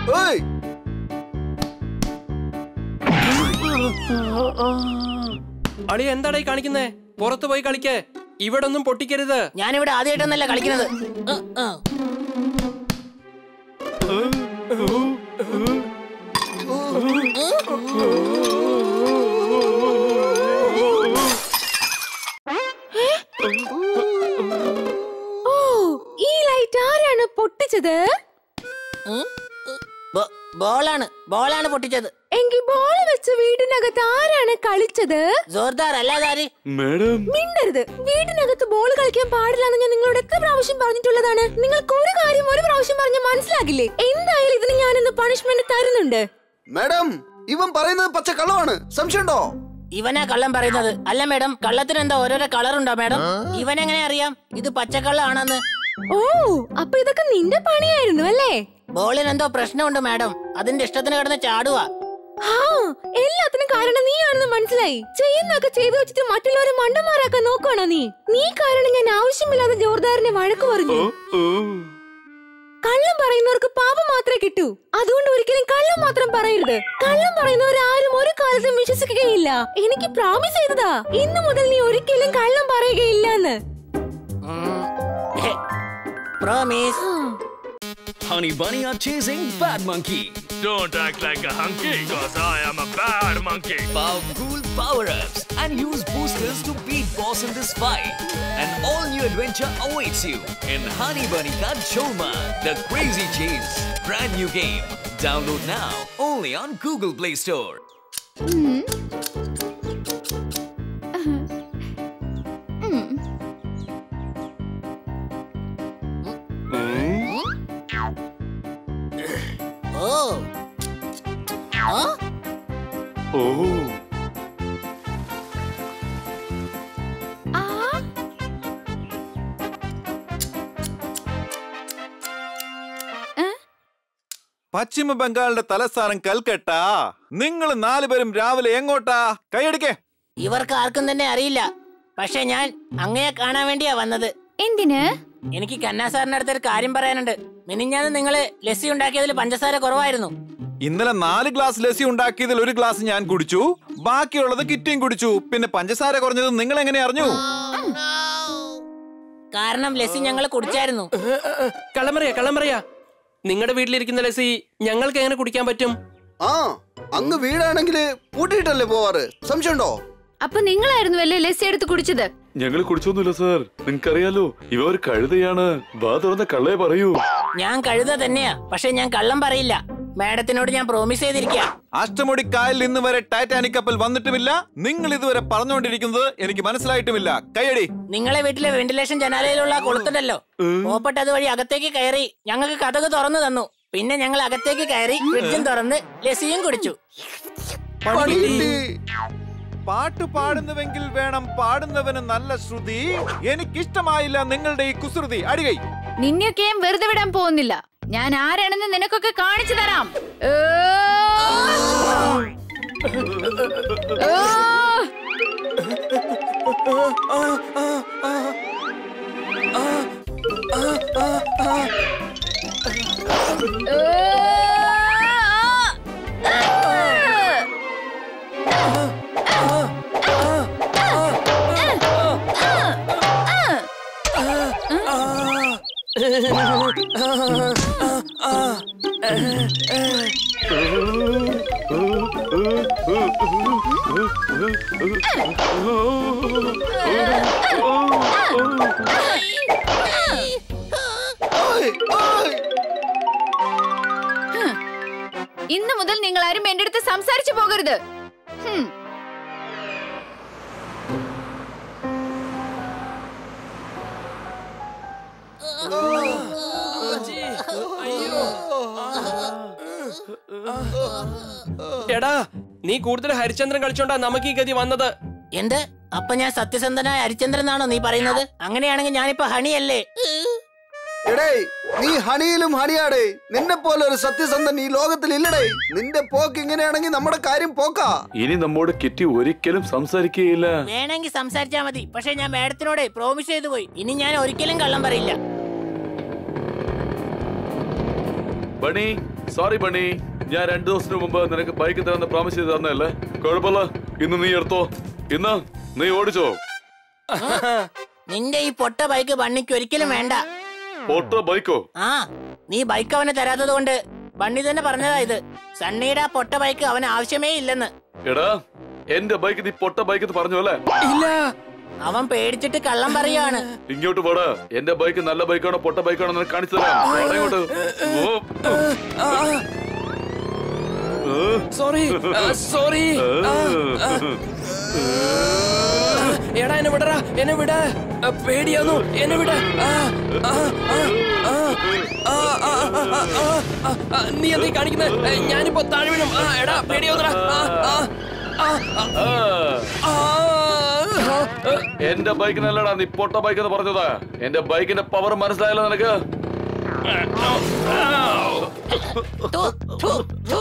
ഓയ് അളി എന്താടാ ഈ കാണിക്കുന്നേ പുറത്തു പോയി കളിക്കേ ഇവിടെ ഒന്നും പൊട്ടിക്കരുത് ഞാനിവിടെ ആദ്യമായിട്ടൊന്നല്ല കളിക്കുന്നത് ഉം, ഉം. ഓ ഈ ലൈറ്റ് ആരാണ് പൊട്ടിച്ചത് ബോ- ബോളാണ് ബോളാണ് പൊട്ടിച്ചത് എങ്കിൽ ബോൾ വെച്ച് വീടിനകത്ത് ആരാണ് കളിച്ചത് ജോർദാർ അല്ലാതെ ആര് മാഡം മിണ്ടരുത് വീടിനകത്ത് ബോൾ കളിക്കാൻ പാടില്ലെന്ന് ഞാൻ നിങ്ങളോട് എത്ര പ്രാവശ്യം പറഞ്ഞിട്ടുള്ളതാണ് നിങ്ങൾക്ക് ഒരു കാര്യം ഒരു പ്രാവശ്യം പറഞ്ഞ് മനസ്സിലാകില്ലേ എന്തായാലും ഇതിന് ഞാനിന്ന് പണിഷ്മെന്റ് തരുന്നുണ്ട് മാഡം ഇവൻ പറയുന്നത് പച്ച കള്ളമാണ് സംശയമുണ്ടോ ഇവനാ കള്ളം പറയുന്നത് അല്ല മേഡം കള്ളത്തിന് എന്താ ഓരോരോ കളർ ഉണ്ടോ മേഡം ഇവനെങ്ങനെ അറിയാം ഇത് പച്ചക്കള്ളാണെന്ന് ഓ അപ്പൊ ഇതൊക്കെ നിന്റെ പണിയായിരുന്നു അല്ലേ ബോളിന് എന്തോ പ്രശ്നമുണ്ട് മാഡം അതിന്റെ ഇഷ്ടത്തിന് കിടന്ന് ചാടുക ആ എല്ലാത്തിനും കാരണം നീയാണെന്ന് മനസ്സിലായി ചെയ്യുന്നൊക്കെ ചെയ്തു വെച്ചിട്ട് മറ്റുള്ളവരെ മണ്ടന്മാരാക്കാൻ നോക്കുവാണോ നീ നീ കാരണം ഞാൻ ആവശ്യമില്ലാതെ ജോർദാറിനെ വഴക്ക് പറഞ്ഞു ഓ കള്ളം പറയുന്നവർക്ക് പാപം മാത്രമേ കിട്ടൂ അതുകൊണ്ട് ഒരിക്കലും കള്ളം മാത്രം പറയരുത് കള്ളം പറയുന്നവർ ആരും ഒരു കാലത്തും വിശ്വസിക്കുകയില്ല എനിക്ക് പ്രോമിസ് ചെയ്തതാ ഇന്നു മുതൽ നീ ഒരിക്കലും കള്ളം പറയുകയില്ല എന്ന് promise Honey Bunny are chasing Bad Monkey. Don't act like a hunky, cause I am a bad monkey. Powerful power-ups and use boosters to beat boss in this fight. An all-new adventure awaits you in Honey Bunny Ka Choma, The Crazy Chase. Brand new game. Download now only on Google Play Store. ഓ ഓ ഓ ആ പശ്ചിമ ബംഗാളിന്റെ തലസ്ഥാനം കൽക്കട്ട നിങ്ങൾ നാലുപേരും രാവിലെ എങ്ങോട്ടാ കൈയടിക്കേ ഇവർക്ക് ആർക്കും തന്നെ അറിയില്ല പക്ഷെ ഞാൻ അങ്ങയെ കാണാൻ വേണ്ടിയാ വന്നത് എന്തിന് എനിക്ക് കന്നാ സാറിന്റെ അടുത്തൊരു കാര്യം പറയാനുണ്ട് മിനിഞ്ഞാന്ന് നിങ്ങള് ലസ്സി ഉണ്ടാക്കിയതിൽ പഞ്ചസാര കുറവായിരുന്നു ഇന്നലെ നാല് ഗ്ലാസ് ലസ്സി ഉണ്ടാക്കിയതിൽ ഒരു ഗ്ലാസ് ഞാൻ കുടിച്ചു ബാക്കിയുള്ളത് കിറ്റിയും കുടിച്ചു പിന്നെ പഞ്ചസാര കുറഞ്ഞത് നിങ്ങൾ എങ്ങനെ അറിഞ്ഞു കാരണം ലസ്സി ഞങ്ങൾ കുടിച്ചായിരുന്നു കള്ളം പറയാ കള്ളം പറയാ നിങ്ങളുടെ വീട്ടിലിരിക്കുന്ന ലസ്സി ഞങ്ങൾക്ക് എങ്ങനെ കുടിക്കാൻ പറ്റും ആ അങ്ങ് വീടാണെങ്കിൽ പൂട്ടിയിട്ടല്ലേ പോവാറ് സംശയമുണ്ടോ അപ്പൊ നിങ്ങളായിരുന്നു അല്ലേ ലസ്സി എടുത്ത് കുടിച്ചത് ഞങ്ങൾ കുടിച്ചൊന്നുമില്ല സാർ നിങ്ങൾക്കറിയാലോ ഇവ ഒരു കഴുതയാണ് വാ തുറന്ന കള്ളേ പറയൂ ഞാൻ കഴുത തന്നെയാ പക്ഷെ ഞാൻ കള്ളം പറയില്ല മാഡത്തിനോട് ഞാൻ പ്രോമിസ് ചെയ്തിരിക്കുക അഷ്ടമുടിക്കായൽ ഇന്ന് വരെ ടൈറ്റാനിക് കപ്പൽ വന്നിട്ടുമില്ല നിങ്ങൾ ഇതുവരെ പറഞ്ഞുകൊണ്ടിരിക്കുന്നത് എനിക്ക് മനസ്സിലായിട്ടുമില്ല കൈയടി നിങ്ങളെ വീട്ടിലെ വെന്റിലേഷൻ ജനാലയിലുള്ള കൊളുത്തുണ്ടല്ലോ പോപ്പട്ട് അതുവഴി അകത്തേക്ക് കയറി ഞങ്ങൾക്ക് കഥക് തുറന്നു തന്നു പിന്നെ ഞങ്ങൾ അകത്തേക്ക് കയറി ഫ്രിഡ്ജും തുറന്ന് ലസ്സിയും കുടിച്ചു പണി കിട്ടി. പാട്ട് പാടുന്നുവെങ്കിൽ വേണം പാടുന്നവന് നല്ല ശ്രുതി എനിക്കിഷ്ടമായില്ല നിങ്ങളുടെ ഈ കുസൃതി അടികൈ നിന്നെയൊക്കെയും വെറുതെ വിടാൻ പോകുന്നില്ല ഞാൻ ആരാണെന്ന് നിനക്കൊക്കെ കാണിച്ചു തരാം ഏ! ഏ! ഓയ്, ഓയ്. ഇന്ന് മുതൽ നിങ്ങൾ ആരും എന്റെ അടുത്ത് സംസാരിച്ചു പോകരുത് ഹും. എടാ നീ കൂടുതൽ ഹരിചന്ദ്രൻ കളിച്ചോണ്ടാ നമുക്ക് ഈ ഗതി വന്നത് എന്ത് അപ്പൊ ഞാൻ സത്യസന്ധനായ ഹരിചന്ദ്രനാണോ നീ പറയുന്നത് അങ്ങനെയാണെങ്കിൽ ഞാനിപ്പോ ഹണിയല്ലേ എടേ നീ ഹണിയിലും ഹണിയാടേ നിന്നെ പോലെ ഒരു സത്യസന്ധൻ ഈ ലോകത്തിൽ ഇല്ലടേ നിന്റെ പോക്ക് ഇങ്ങനെയാണെങ്കിൽ നമ്മുടെ കാര്യം പോക്കാ ഇനി നമ്മോട് കിറ്റി ഒരിക്കലും സംസാരിക്കുകയില്ല വേണമെങ്കിൽ സംസാരിച്ചാ മതി പക്ഷെ ഞാൻ മാഡത്തിനോട് പ്രോമിസ് ചെയ്തു പോയി ഇനി ഞാൻ ഒരിക്കലും കള്ളം പറയില്ല ബണി സോറി ബണ്ണി ഞാൻ രണ്ടു ദിവസത്തിന് മുമ്പ് നിനക്ക് ബൈക്ക് തരാന്ന് പ്രോമിസ് ചെയ്ത് തന്നല്ലേ കുഴപ്പമില്ല ഇന്ന് നീ എടുത്തോ ഇന്ന് നീ ഓടിച്ചോ നിന്റെ ഈ പൊട്ട ബൈക്ക് ബണ്ണിക്ക് ഒരിക്കലും വേണ്ട പൊട്ട ബൈക്കോ ആ നീ ബൈക്ക് അവന് തരാത്തത് കൊണ്ട് ബണ്ണി തന്നെ പറഞ്ഞതാ ഇത് സണ്ണിയുടെ ആ പൊട്ട ബൈക്ക് അവന് ആവശ്യമേ ഇല്ലെന്ന് എടാ എന്റെ ബൈക്ക് നീ പൊട്ട ബൈക്ക് എന്ന് പറഞ്ഞു അല്ലേ ഇല്ല അവൻ പേടിച്ചിട്ട് കള്ളം പറയാണ് ഇങ്ങോട്ട് പോടാ എന്റെ ബൈക്ക് നല്ല ബൈക്കാണോ പൊട്ട ബൈക്കാണോ നിനക്ക് കാണിച്ചു തരാം വാടാ ഇങ്ങോട്ട് ഓ. സോറി സോറി എടാ എന്നെ വിടറാ എന്നെ വിട ആ, പേടിയാന്നു എന്നെ വിട ആ, ആ, ആ, ആ, ആ, ആ, ആ, ആ, ആ, ആ, ആ, നീ എന്താ ഈ കാണിക്കുന്നത് ഏ, ഞാനിപ്പോ താഴെ വീണു ആ എടാ പേടിയാവുന്നടാ ആ, ആ, ആ, ആ, ആ. ആ, ആ, എന്റെ ബൈക്കിനല്ലടാ നീ പൊട്ട ബൈക്ക് എന്ന് പറഞ്ഞതാ എന്റെ ബൈക്കിന്റെ പവർ മനസ്സിലായല്ലോ നിനക്ക് ഥു, ഥു, ഥു.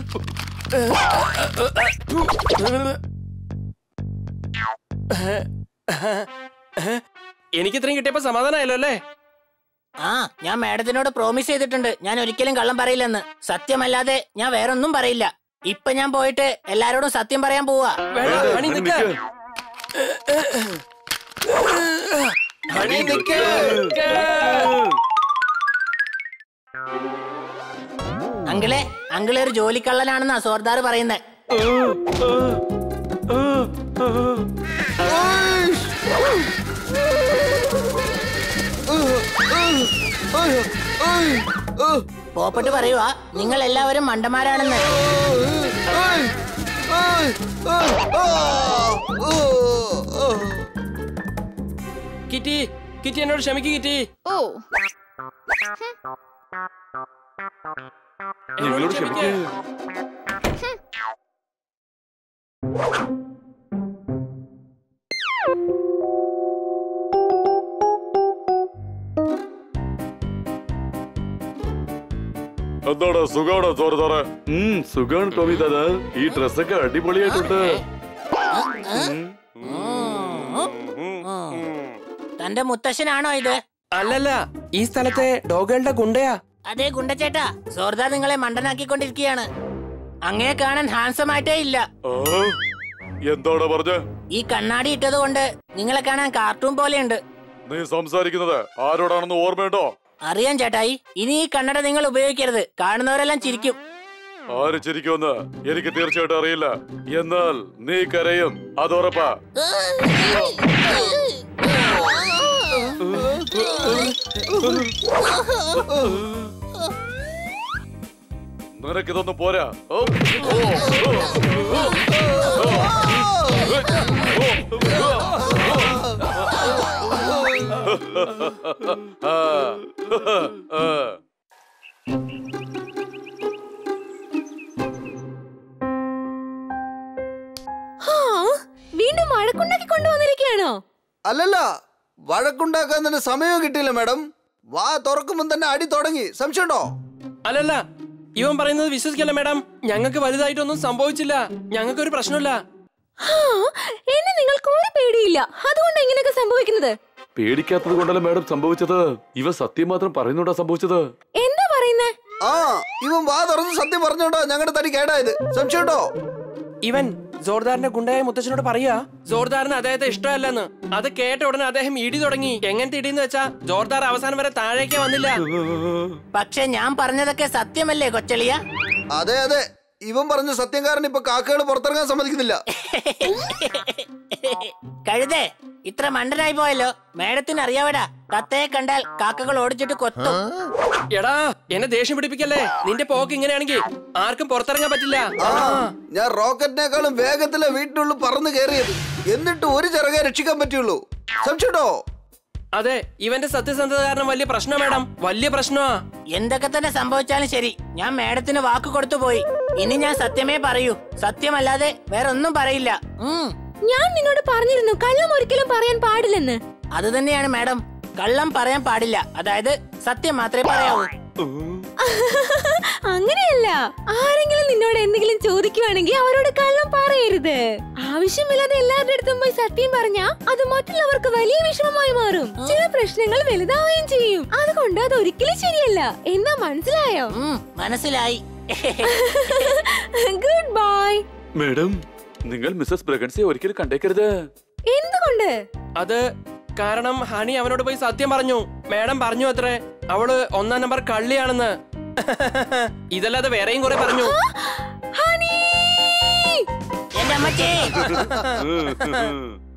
എനിക്ക് ഇത്രയും കിട്ടിയപ്പോ സമാധാനമായല്ലോ അല്ലേ ആ ഞാൻ മാഡത്തിനോട് പ്രോമിസ് ചെയ്തിട്ടുണ്ട് ഞാൻ ഒരിക്കലും കള്ളം പറയില്ലെന്ന് സത്യമല്ലാതെ ഞാൻ വേറൊന്നും പറയില്ല ഇപ്പൊ ഞാൻ പോയിട്ട് എല്ലാരോടും സത്യം പറയാൻ പോവാ വേണ്ട ഹണി നിക്ക നിക്ക്. ഹണി നിക്ക അങ്കിളെ അങ്കിളെ ഒരു ജോലിക്കള്ളനാണെന്നാ സോർദാർ പറയുന്നത് പോപ്പട്ട് പറയുവാ നിങ്ങൾ എല്ലാവരും മണ്ടന്മാരാണെന്ന് കിറ്റി കിറ്റി എന്നോട് ക്ഷമിക്ക് കിറ്റി ഓ നിങ്ങളോട് ക്ഷമിക്ക് എന്താടാ സുഖാണോ തോറ തോറ ഉം സുഖാണ് ടോമി ദാദാ ഈ ഡ്രസ്സൊക്കെ അടിപൊളിയായിട്ടുണ്ട് തന്റെ മുത്തശ്ശനാണോ ഇത് അല്ലല്ല ഈ സ്ഥലത്തെ ഡോഗുകളുടെ ഗുണ്ടയാ അതെ ഗുണ്ടച്ചേട്ടാ സോർദാർ നിങ്ങളെ മണ്ടനാക്കിക്കൊണ്ടിരിക്കുകയാണ് അങ്ങേ കാണാൻ ഹാൻസം ആയിട്ടേ ഇല്ല ആ, എന്താടാ പറഞ്ഞ ഈ കണ്ണാടി ഇട്ടത് കൊണ്ട് നിങ്ങളെ കാണാൻ കാർട്ടൂൺ പോലെയുണ്ട് നീ സംസാരിക്കുന്നത് ആരോടാണെന്ന് ഓർമ്മയുണ്ടോ അറിയാം ചേട്ടായി ഇനി ഈ കണ്ണട നിങ്ങൾ ഉപയോഗിക്കരുത് കാണുന്നവരെല്ലാം ചിരിക്കും ആര് ചിരിക്കുമെന്ന് എനിക്ക് തീർച്ചയായിട്ടും അറിയില്ല എന്നാൽ നീ കരയും അതുറപ്പാ നിനക്കിതൊന്നും പോരാ ഓ, ഓ, ഓ, ആ, ആ. ഹാ, വീണ്ടും വഴക്കുണ്ടാക്കി കൊണ്ടുവന്നിരിക്കുകയാണോ അല്ലല്ല വഴക്കുണ്ടാക്കാൻ തന്നെ സമയം കിട്ടിയില്ല മാഡം വാ തുറക്കുമ്പോൾ തന്നെ അടി തുടങ്ങി സംശയമുണ്ടോ അല്ലല്ല ഇവൻ പറയുന്നത് വിശ്വസിക്കല്ല മേഡം ഞങ്ങൾക്ക് വലുതായിട്ടൊന്നും സംഭവിച്ചില്ല ഞങ്ങൾക്ക് ഒരു പ്രശ്നമില്ല ഹാ, എന്നെ നിങ്ങൾക്ക് ഒരു പേടിയില്ല അതുകൊണ്ട് ഇങ്ങനെയൊക്കെ സംഭവിക്കുന്നത് പേടിക്കാത്തത് കൊണ്ടല്ല മാഡം സംഭവിച്ചത് ഇവ സത്യം മാത്രം പറയുന്നോണ്ടാ സംഭവിച്ചത് എന്താ പറയുന്നേ ആ ഇവൻ വാ തുറന്ന് സത്യം പറഞ്ഞോട്ടോ ഞങ്ങളുടെ തടി കേടായത് സംശയമുണ്ടോ ഇവൻ ജോർദാറിന്റെ ഗുണ്ടയായ മുത്തച്ഛനോട് പറയാ ജോർദാറിന് അദ്ദേഹത്തെ ഇഷ്ടമല്ലെന്ന് അത് കേട്ട ഉടനെ അദ്ദേഹം ഇടി തുടങ്ങി എങ്ങനത്തെ ഇടിയെന്ന് വെച്ചാ ജോർദാർ അവസാനം വരെ താഴേക്ക് വന്നില്ല പക്ഷെ ഞാൻ പറഞ്ഞതൊക്കെ സത്യമല്ലേ കൊച്ചളിയ അതെ അതെ ഇവൻ പറഞ്ഞ സത്യംകാരൻ ഇപ്പൊ കാക്കകൾ പുറത്തിറങ്ങാൻ സമ്മതിക്കുന്നില്ല കഴുതേ ഇത്ര മണ്ടനായി പോയല്ലോ മേഡത്തിന് അറിയാവടാ തത്തയെ കണ്ടാൽ കാക്കകൾ ഓടിച്ചിട്ട് കൊത്തും എടാ എന്നെ ദേഷ്യം പിടിപ്പിക്കല്ലേ നിന്റെ പോക്ക് ഇങ്ങനെയാണെങ്കിൽ ആർക്കും പുറത്തിറങ്ങാൻ പറ്റില്ല ആ ഞാൻ റോക്കറ്റിനേക്കാളും വേഗത്തിലെ വീട്ടിനുള്ളിൽ പറന്ന് കയറിയത് എന്നിട്ട് ഒരു ചിറകെ രക്ഷിക്കാൻ പറ്റുള്ളൂ സംശയമുണ്ടോ അതെ ഇവന്റെ സത്യസന്ധത കാരണം വലിയ പ്രശ്നം മേഡം വലിയ പ്രശ്നമാ എന്തൊക്കെ തന്നെ സംഭവിച്ചാലും ശരി ഞാൻ മേഡത്തിന് വാക്ക് കൊടുത്തു പോയി ഇനി ഞാൻ സത്യമേ പറയൂ സത്യമല്ലാതെ വേറെ ഒന്നും പറയില്ല ഉം. ഞാൻ നിന്നോട് പറഞ്ഞിരുന്നു കള്ളം ഒരിക്കലും പറയാൻ പാടില്ലെന്ന് അത് തന്നെയാണ് മാഡം കള്ളം പറയാൻ പാടില്ല അതായത് സത്യം മാത്രമേ പറയാവൂ അങ്ങനെയല്ല ആരെങ്കിലും നിന്നോട് എന്തെങ്കിലും ചോദിക്കുവാണെങ്കിൽ അവരോട് കള്ളം പറയരുത് ആവശ്യമില്ലാതെ എല്ലാവരുടെ അടുത്തും പോയി സത്യം പറഞ്ഞാ അത് മറ്റുള്ളവർക്ക് വലിയ വിഷമമായി മാറും ചില പ്രശ്നങ്ങൾ വലുതാവുകയും ചെയ്യും അതുകൊണ്ട് അത് ഒരിക്കലും ശരിയല്ല എന്നാ മനസ്സിലായോ ഉം, മനസ്സിലായി ഗുഡ് ബൈ മേഡം നിങ്ങൾ മിസ്സസ് ബ്രഗൻസിയെ ഒരിക്കലും കണ്ടേക്കരുത് എന്തുകൊണ്ട് അത് കാരണം ഹണി അവനോട് പോയി സത്യം പറഞ്ഞു മാഡം പറഞ്ഞു അത്രേ അവള് ഒന്നാം നമ്പർ കള്ളിയാണെന്ന് ഇതല്ലാതെ വേറെയും കുറെ പറഞ്ഞു ഹണി എന്റെ അമ്മച്ചേ ഉം, ഉം.